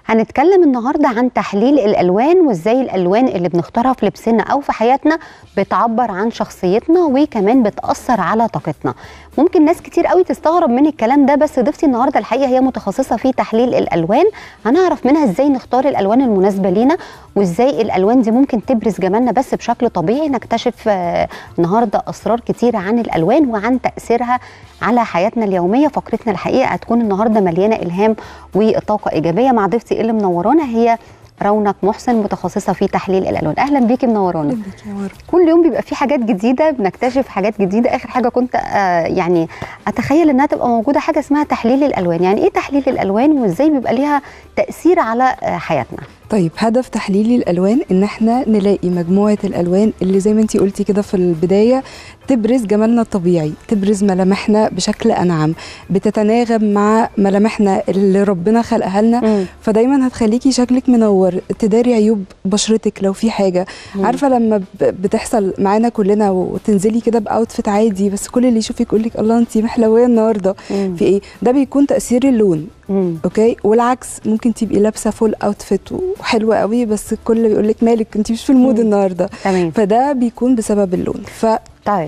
هنتكلم النهارده عن تحليل الالوان وازاي الالوان اللي بنختارها في لبسنا او في حياتنا بتعبر عن شخصيتنا وكمان بتاثر على طاقتنا ممكن ناس كتير قوي تستغرب من الكلام ده بس ضيفتي النهارده الحقيقه هي متخصصه في تحليل الالوان هنعرف منها ازاي نختار الالوان المناسبه لينا وازاي الالوان دي ممكن تبرز جمالنا بس بشكل طبيعي نكتشف آه، النهارده اسرار كتيره عن الالوان وعن تاثيرها على حياتنا اليوميه فقرتنا الحقيقه هتكون النهارده مليانه الهام وطاقه ايجابيه مع ضيفتي اللي منورانا هي رونق محسن متخصصه في تحليل الالوان اهلا بيكي منورانا كل يوم بيبقى في حاجات جديده بنكتشف حاجات جديده اخر حاجه كنت آه يعني اتخيل انها تبقى موجوده حاجه اسمها تحليل الالوان يعني ايه تحليل الالوان وازاي بيبقى ليها تاثير على آه حياتنا طيب هدف تحليل الالوان ان احنا نلاقي مجموعه الالوان اللي زي ما انتي قلتي كده في البدايه تبرز جمالنا الطبيعي تبرز ملامحنا بشكل انعم بتتناغم مع ملامحنا اللي ربنا خلقها لنا مم. فدايما هتخليكي شكلك منور تداري عيوب بشرتك لو في حاجه مم. عارفه لما ب- بتحصل معانا كلنا وتنزلي كده باوتفيت عادي بس كل اللي يشوفك يقول لك الله انت محلويه النهارده مم. في ايه ده بيكون تاثير اللون مم. اوكي والعكس ممكن تبقي لابسه فول اوتفيت وحلوه قوي بس الكل بيقول لك مالك انت مش في المود مم. النهارده تمام فده بيكون بسبب اللون ف طيب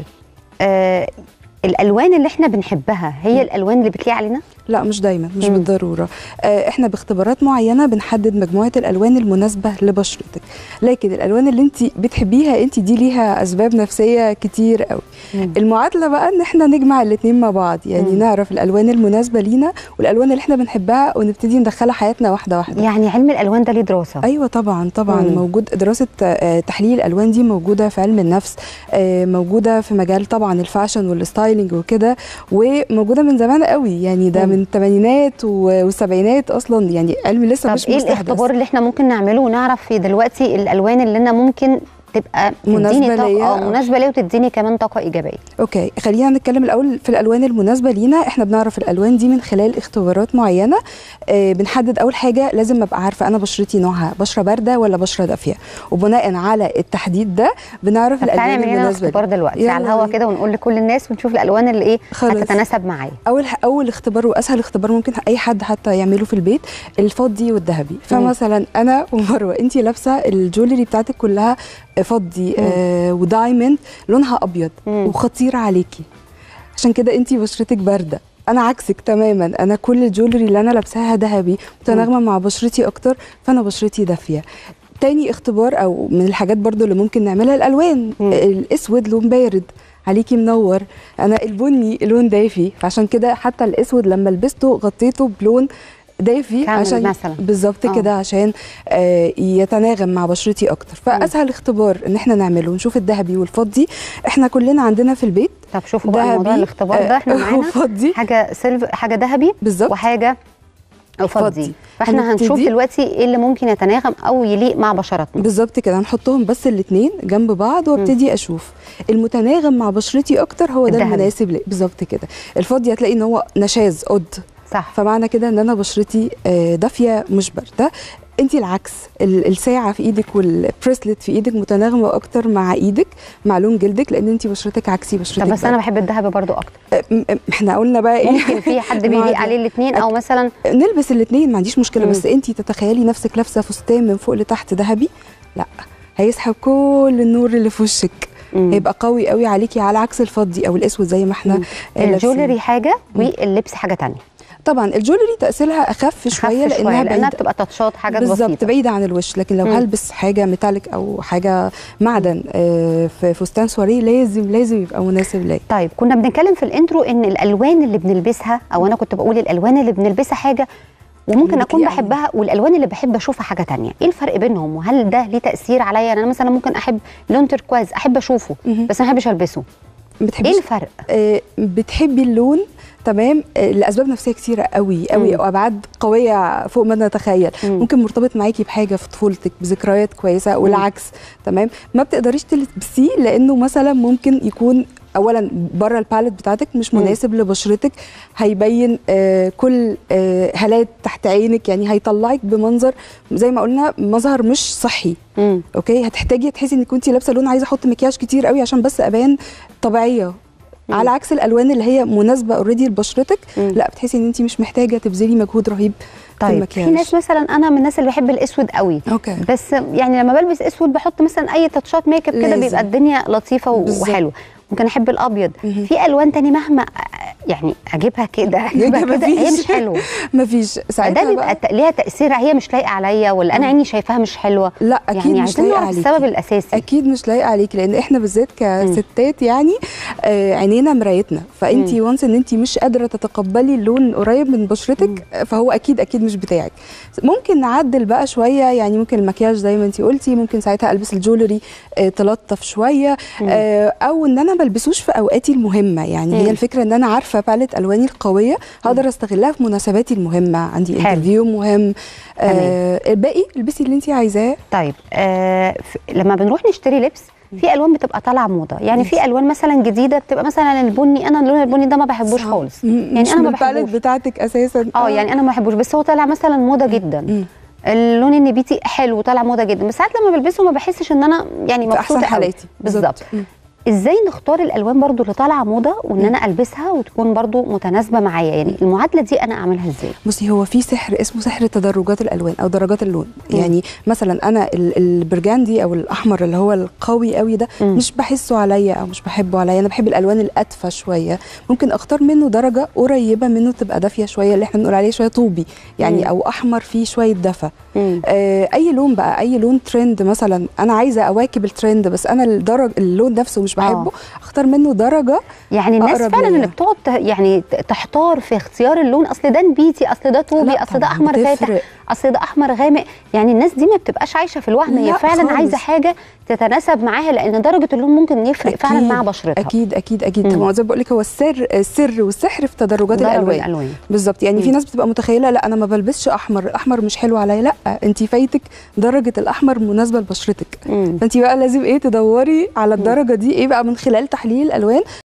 آه الالوان اللي احنا بنحبها هي الالوان اللي بتليق علينا لا مش دايما مش مم. بالضروره آه، احنا باختبارات معينه بنحدد مجموعه الالوان المناسبه لبشرتك لكن الالوان اللي انت بتحبيها انت دي ليها اسباب نفسيه كتير قوي مم. المعادله بقى ان احنا نجمع الاثنين مع بعض يعني مم. نعرف الالوان المناسبه لينا والالوان اللي احنا بنحبها ونبتدي ندخلها حياتنا واحده واحده يعني علم الالوان ده ليه دراسه ايوه طبعا طبعا مم. موجود دراسه آه، تحليل الالوان دي موجوده في علم النفس آه، موجوده في مجال طبعا الفاشن والستايلينج وكده وموجوده من زمان قوي يعني ده مم. من الثمانينات والسبعينات اصلا يعني علم لسه طب مش ايه مستحدث الاختبار اللي احنا ممكن نعمله ونعرف في دلوقتي الالوان اللي انا ممكن تبقى مناسبة تديني طاقه ليا اه أو- مناسبه ليا وتديني كمان طاقه ايجابيه اوكي خلينا نتكلم الاول في الالوان المناسبه لينا احنا بنعرف الالوان دي من خلال اختبارات معينه آه بنحدد اول حاجه لازم ابقى عارفه انا بشرتي نوعها بشره بارده ولا بشره دافيه وبناء على التحديد ده بنعرف طب تعالى الالوان نعمل لنا المناسبه اختبار لينا. دلوقتي يلا على الهوا بينا. كده ونقول لكل الناس ونشوف الالوان اللي ايه خلاص. هتتناسب معايا اول اول اختبار واسهل اختبار ممكن اي حد حتى يعمله في البيت الفضي والذهبي فمثلا انا ومروه انت لابسه الجولري بتاعتك كلها فضي آه ودايموند لونها ابيض مم. وخطير عليكي عشان كده انت بشرتك بارده انا عكسك تماما انا كل الجولري اللي انا لابساها ذهبي متناغمه مع بشرتي اكتر فانا بشرتي دافيه تاني اختبار او من الحاجات برضو اللي ممكن نعملها الالوان مم. الاسود لون بارد عليكي منور انا البني لون دافي فعشان كده حتى الاسود لما لبسته غطيته بلون دافي كامل عشان مثلاً. بالظبط آه. كده عشان آه يتناغم مع بشرتي اكتر فاسهل اختبار ان احنا نعمله نشوف الذهبي والفضي احنا كلنا عندنا في البيت طب شوفوا بقى موضوع ذهبي، الاختبار ده احنا آه، معانا وفضي حاجه سيلفر حاجه ذهبي بالظبط وحاجه فضي فضي. فاحنا هنشوف هنبتدي. دلوقتي ايه اللي ممكن يتناغم او يليق مع بشرتنا بالظبط كده هنحطهم بس الاثنين جنب بعض وابتدي اشوف المتناغم مع بشرتي اكتر هو ده الذهبي. المناسب لي بالظبط كده الفضي هتلاقي ان هو نشاز قد صح فمعنى كده ان انا بشرتي آه، دافيه مش بارده انت العكس ال- الساعه في ايدك والبريسلت في ايدك متناغمه اكتر مع ايدك مع لون جلدك لان انت بشرتك عكسي بشرتك طب بس انا بارده. بحب الذهبي برضو اكتر آه، م- م- احنا قلنا بقى ايه ممكن في حد بيليق معادلة. عليه الاثنين او مثلا نلبس الاثنين ما عنديش مشكله مم. بس انت تتخيلي نفسك لابسه فستان من فوق لتحت ذهبي لا هيسحب كل النور اللي في وشك مم. هيبقى قوي قوي عليكي على عكس الفضي او الاسود زي ما احنا مم. آه، لابسين. الجولري حاجه واللبس حاجه تانية طبعا الجولري تاثيرها اخف شويه أخف لانها لانها بعيدة بتبقى تاتشات حاجات بالظبط بسيطه بعيده عن الوش لكن لو مم. هلبس حاجه ميتاليك او حاجه معدن آه، في فستان سواريه لازم لازم يبقى مناسب ليا طيب كنا بنتكلم في الانترو ان الالوان اللي بنلبسها او انا كنت بقول الالوان اللي بنلبسها حاجه وممكن اللي اكون بتليق علينا. بحبها والالوان اللي بحب اشوفها حاجه تانية ايه الفرق بينهم وهل ده ليه تاثير عليا يعني انا مثلا ممكن احب لون تركواز احب اشوفه مهم. بس ما احبش البسه ما بتحبيش ايه الفرق آه، بتحبي اللون تمام آه، لاسباب نفسيه كتيره قوي قوي مم. وابعاد قويه فوق ما نتخيل مم. ممكن مرتبط معاكي بحاجه في طفولتك بذكريات كويسه والعكس تمام ما بتقدريش تلبسيه لانه مثلا ممكن يكون اولا بره الباليت بتاعتك مش مم. مناسب لبشرتك هيبين آه كل آه هالات تحت عينك يعني هيطلعك بمنظر زي ما قلنا مظهر مش صحي مم. اوكي هتحتاجي تحسي انك كنتي لابسه لون عايزه احط مكياج كتير قوي عشان بس ابان طبيعيه مم. على عكس الالوان اللي هي مناسبه اوريدي لبشرتك مم. لا بتحسي ان انت مش محتاجه تبذلي مجهود رهيب طيب المكياج. في ناس مثلا انا من الناس اللي بحب الاسود قوي اوكي بس يعني لما بلبس اسود بحط مثلا اي تاتشات ميك اب كده لازم. بيبقى الدنيا لطيفه و- بالظبط. وحلوه ممكن احب الابيض مهم. في الوان تاني مهما يعني اجيبها كده اجيبها ما كده هي فيش. مش حلوه مفيش ساعتها فده بيبقى ت- ليها تاثير هي مش لايقه عليا ولا انا عيني شايفاها مش حلوه لا اكيد يعني مش عايزين لايقه نعرف عليكي السبب الاساسي اكيد مش لايقه عليكي لان احنا بالذات كستات يعني آه عينينا مرايتنا فانت وانس ان انت مش قادره تتقبلي اللون قريب من بشرتك آه، فهو اكيد اكيد مش بتاعك ممكن نعدل بقى شويه يعني ممكن المكياج زي ما انت قلتي ممكن ساعتها البس الجولري آه تلطف شويه آه او ان انا ملبسوش في اوقاتي المهمه يعني مم. هي الفكره ان انا عارفه باليت الواني القويه هقدر استغلها في مناسباتي المهمه عندي حلو. انترفيو مهم آه الباقي البسي اللي انت عايزاه طيب آه ف- لما بنروح نشتري لبس في الوان بتبقى طالعه موضه يعني في الوان مثلا جديده بتبقى مثلا البني انا اللون البني ده ما بحبوش صعب. خالص م- يعني مش انا ما من الباليت بحبوش بتاعتك اساسا اه يعني انا ما بحبوش بس هو طالع مثلا موضه جدا مم. اللون النبيتي حلو طالع موضه جدا بس ساعات لما بلبسه ما بحسش ان انا يعني في احسن مبسوطه قوي. حالاتي بالظبط مم. ازاي نختار الالوان برضو اللي طالعه موضه وان انا البسها وتكون برضو متناسبه معايا يعني المعادله دي انا اعملها ازاي بصي هو في سحر اسمه سحر تدرجات الالوان او درجات اللون مم. يعني مثلا انا ال- البرجندي او الاحمر اللي هو القوي قوي ده مم. مش بحسه عليا او مش بحبه عليا انا بحب الالوان الادفى شويه ممكن اختار منه درجه قريبه منه تبقى دافيه شويه اللي احنا بنقول عليه شويه طوبي يعني مم. او احمر فيه شويه دفى مم. آه، اي لون بقى اي لون ترند مثلا انا عايزه اواكب الترند بس انا الدرج اللون نفسه مش بحبه اختار منه درجه يعني الناس أقرب فعلا ليا. اللي بتقعد ت- يعني ت- تحتار في اختيار اللون اصل ده نبيتي اصل ده طوبي لا اصل ده طبعاً احمر فاتح بتفرق. اصل ده احمر غامق يعني الناس دي ما بتبقاش عايشه في الوهم هي لا فعلا خالص. عايزه حاجه تتناسب معاها لان درجه اللون ممكن يفرق فعلا أكيد، مع بشرتها اكيد اكيد اكيد مم. طبعا زي ما بقول لك هو السر السر والسحر في تدرجات درجة الالوان الالوان بالظبط يعني في مم. ناس بتبقى متخيله لا انا ما بلبسش احمر الاحمر مش حلو عليا لا انت فايتك درجه الاحمر مناسبه لبشرتك مم. فانت بقى لازم ايه تدوري على الدرجه دي ايه بقى من خلال تحليل الالوان